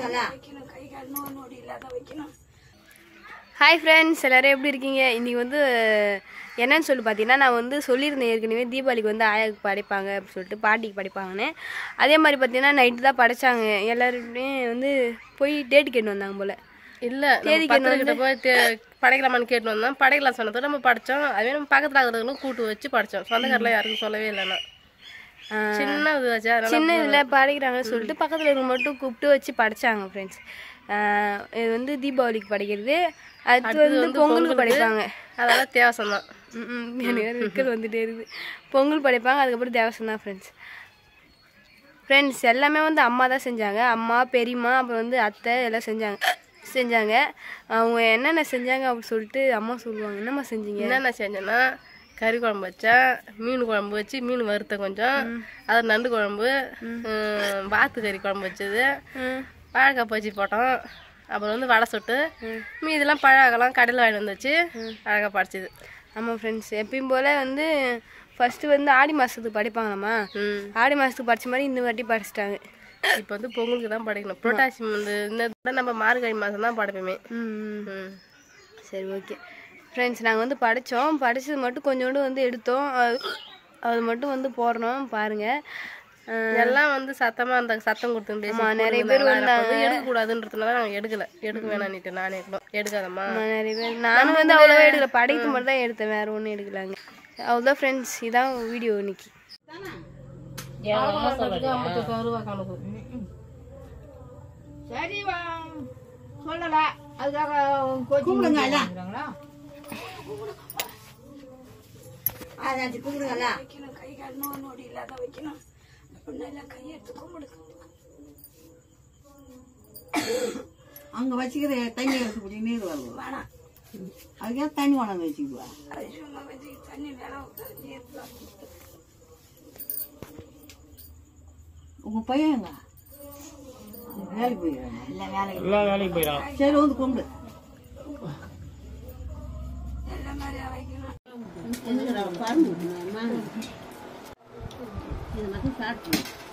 வைக்கணும் கை கால் நோய் நொடி இல்லாத வைக்கணும் ஹாய் ஃப்ரெண்ட்ஸ் எல்லோரும் எப்படி இருக்கீங்க இன்றைக்கி வந்து என்னன்னு சொல்லி பார்த்தீங்கன்னா நான் வந்து சொல்லியிருந்தேன் ஏற்கனவே தீபாவளிக்கு வந்து ஆயாவுக்கு படைப்பாங்க அப்படின்னு சொல்லிட்டு பாட்டிக்கு படைப்பாங்கன்னு அதே மாதிரி பார்த்தீங்கன்னா நைட்டு தான் படைச்சாங்க எல்லாருமே வந்து போய் டேட்டு கேட்டு வந்தாங்க போல் இல்ல நம்ம கிட்ட போய் தே- படைக்கலாமான்னு கேட்டு வந்தோம் படைக்கலாம் சொன்னதோட நம்ம படிச்சோம் அதே நம்ம பக்கத்துல இருக்கிறவங்களும் கூட்டு வச்சு படிச்சோம் சொந்தக்காரில் யாருக்கும் சொல்லவே இல்லைன்னா சின்ன இது வச்சா அதனால சின்ன இதில் படைக்கிறாங்கன்னு சொல்லிட்டு பக்கத்தில் இருக்க மட்டும் கூப்பிட்டு வச்சு படைச்சாங்க ஃப்ரெண்ட்ஸ் இது வந்து தீபாவளிக்கு படைக்கிறது அடுத்து வந்து பொங்கலுக்கு படைப்பாங்க அதெல்லாம் தேவசம் தான் ம், ம், எனக்கு வேறு விக்கல் வந்துட்டே இருக்குது பொங்கல் படைப்பாங்க அதுக்கப்புறம் தேவசம் தான் ஃப்ரெண்ட்ஸ் ஃப்ரெண்ட்ஸ் எல்லாமே வந்து அம்மா தான் செஞ்சாங்க அம்மா பெரியம்மா அப்புறம் வந்து அத்தை எல்லாம் செஞ்சாங்க செஞ்சாங்க அவங்க என்னென்ன செஞ்சாங்க அப்படின்னு சொல்லிட்டு அம்மா சொல்லுவாங்க என்னம்மா செஞ்சீங்க என்னென்ன செஞ்சேன்னா கறி குழம்பு வச்சேன் மீன் குழம்பு வச்சு மீன் வறுத்த கொஞ்சம் அது நண்டு குழம்பு ம், வாத்து கறி குழம்பு வச்சது ம் வாழைக்காய் பஜ்ஜி போட்டோம் அப்புறம் வந்து வடை சுட்டு மீதெல்லாம் பழகலாம் கடையில் வாங்கிட்டு வந்து வச்சு அழகாக படிச்சது ஆமாம் ஃப்ரெண்ட்ஸ் எப்பயும் போல் வந்து ஃபஸ்ட்டு வந்து ஆடி மாதத்துக்கு படிப்பாங்களாம்மா ம் ஆடி மாதத்துக்கு படித்த மாதிரி இந்த வாட்டி படிச்சிட்டாங்க இப்போ வந்து பொங்கலுக்கு தான் படைக்கணும் புரட்டாசி வந்து இந்த தான் நம்ம மார்கழி மாதம் தான் படைப்போமே ம் ம் ம் சரி ஓகே ஃப்ரெண்ட்ஸ் நாங்கள் வந்து படித்தோம் படித்தது மட்டும் கொஞ்சோண்டு வந்து எடுத்தோம் அது அது மட்டும் வந்து போடுறோம் பாருங்கள் எல்லாம் வந்து சத்தமா அந்த சத்தம் கொடுத்து பேசி நிறைய பேர் வந்தாங்க எடுக்க கூடாதுன்றதுனால நாங்க எடுக்கல எடுக்க வேணாம்னுட்டு நானே கூட எடுக்காதம்மா நிறைய பேர் நானும் வந்து அவ்வளோவா எடுக்கல படைக்கு மட்டும் தான் எடுத்தேன் வேறு ஒன்றும் எடுக்கலாங்க அவ்வளோதான் ஃப்ரெண்ட்ஸ் இதான் வீடியோ இன்னைக்கு ரூபா கணக்கு சரி வா சொல்லல அதுக்காக கூப்பிடுங்க அதாச்சும் கூப்பிடுங்களா வைக்கணும் கை கால் நோய் நொடி இல்லாத வைக்கணும் அப்படின்னா எல்லாம் கையெடுத்து கும்பிடுங்க அங்க வச்சுக்கிற தண்ணி எடுத்து குடி நீர் வருவோம் வேணாம் அதுக்கே தண்ணி கொண்டாந்து வச்சுக்குவா அது சும்மா வச்சு தண்ணி வேணாம் உட்காந்து நீர் தான். உங்க பையன் எங்க அவன் வேலைக்கு போயிடுறாங்க இல்ல வேலைக்கு சரி வந்து கும்பிடு எல்லா மாதிரியா வைக்கணும் இது மட்டும் சாப்பிட்டு